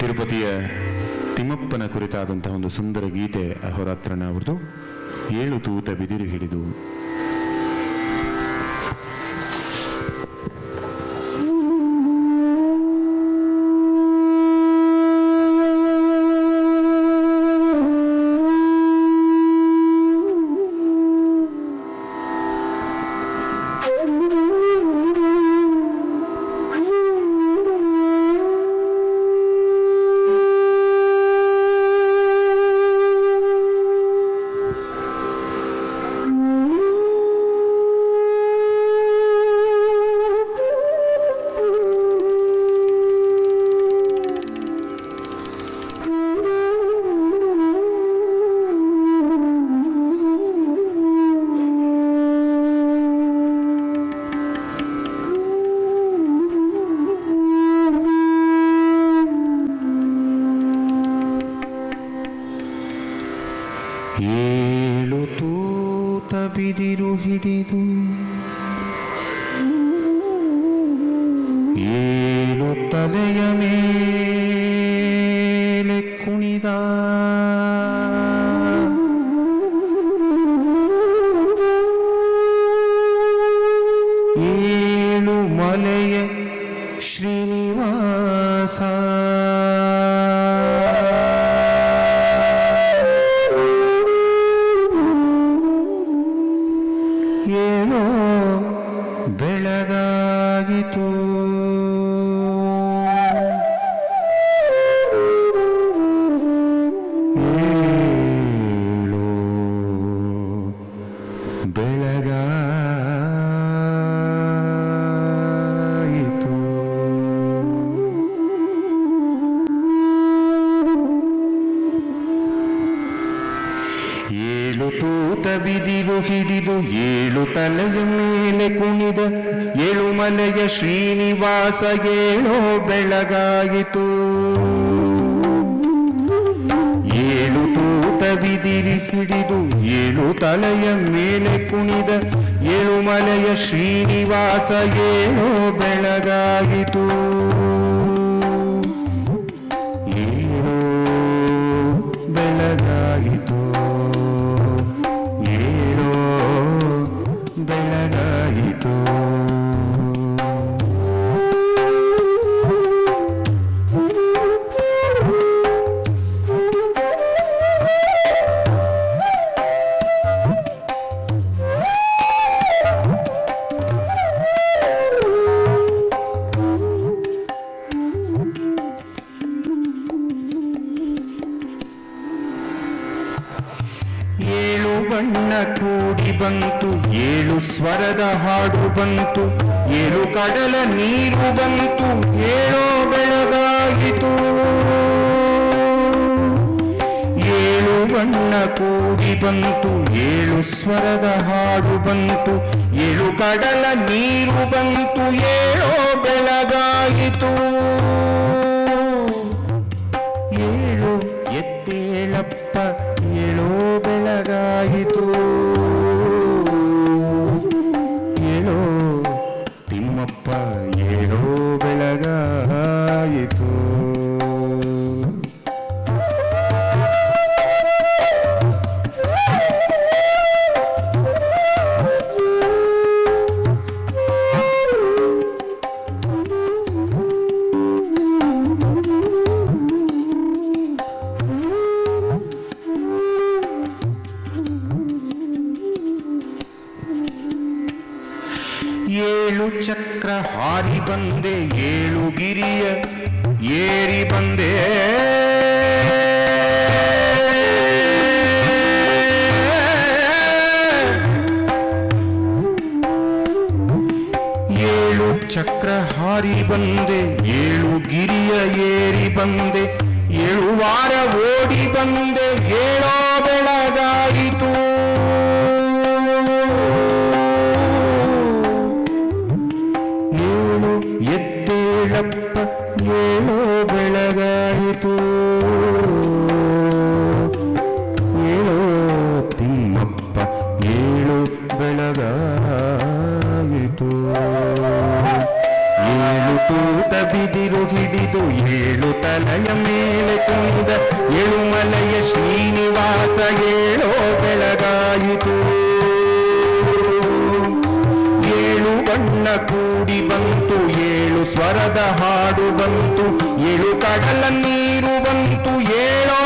ತಿರುಪತಿಯ ತಿಮ್ಮಪ್ಪನ ಕುರಿತಾದಂತಹ ಒಂದು ಸುಂದರ ಗೀತೆ ಅಹೋರಾತ್ರನ ಅವ್ರದ್ದು ಏಳು ತೂತ ಬಿದಿರು ಹಿಡಿದು ಏಳು ತೂತ ಬಿದಿರು ಹಿಡಿದು ಏಳು ತಲೆಯ ಮೇಲೆ ಕುಣಿದ ಏಳು ಮಲೆಯ ಶ್ರೀನಿವಾಸ ಏನೋ ಬೆಳಗಾಗಿತು ಏಳು ಬೆಳಗಾಯಿತು ಏಳು ತೂತ ಬಿದಿರು ಹಿಡಿದು ಏಳು ತಲೆಯ ಮೇಲೆ ಕುಣಿದ ಏಳು ಮಲೆಯ ಶ್ರೀನಿವಾಸ ಏಳೋ ಬೆಳಗಾಯಿತು ಏಳು ತೂತ ಬಿದಿರಿ ಹಿಡಿದು ಏಳು ತಲೆಯ ಮೇಲೆ ಕುಣಿದ ಏಳು ಮಲೆಯ ಶ್ರೀನಿವಾಸ ಏನೋ ಬೆಳಗಾಯಿತು ಏನೋ ಬೆಳಗಾಯಿತು ಏನೋ ಬೆಳಗಾಯಿತು ಏಳು ಬಣ್ಣ ಕೂಡಿ ಬಂತು ಏಳು ಸ್ವರದ ಹಾಡು ಬಂತು ಏಳು ಕಡಲ ನೀರು ಬಂತು ಏಳೋ ಬೆಳಗಾಯಿತು ಏಳು ಬಣ್ಣ ಕೂಡಿ ಬಂತು ಏಳು ಸ್ವರದ ಹಾಡು ಬಂತು ಏಳು ಕಡಲ ನೀರು ಬಂತು ಏಳೋ ಬೆಳಗಾಯಿತು ಏಳು ಎತ್ತೇಳಪ್ಪ ಏಳೋ ಬೆಳಗಾಯಿತು ಏಳೋ ತಿಮ್ಮಪ್ಪ ಏಳೋ ಬೆಳಗಾಯಿತು ಏಳು ಚಕ್ರ ಹಾರಿ ಬಂದೆ ಏಳು ಗಿರಿಯ ಏರಿ ಬಂದೆ ಏಳು ಚಕ್ರ ಹಾರಿ ಬಂದೆ ಏಳು ಗಿರಿಯ ಏರಿ ಬಂದೆ ಏಳು ವಾರ ಓಡಿ ಬಂದೆ ಏಳೋ ಬೆಳಗಾಯಿತು ಏಳು ಎದ್ದೇಳಪ್ಪ ಏಳೋ ಬೆಳಗಾಯಿತು ಏಳೋ ತಿಮ್ಮಪ್ಪ ಏಳು ಬೆಳಗಾಯಿತು ಏಳು ತೂತ ಬಿದಿರು ಹಿಡಿದು ಏಳು ತಲೆಯ ಮೇಲೆ ಕೂಡಿ ಬಂತು ಏಳು ಸ್ವರದ ಹಾಡು ಬಂತು ಏಳು ಕಡಲ ನೀರು ಬಂತು ಏಳೋ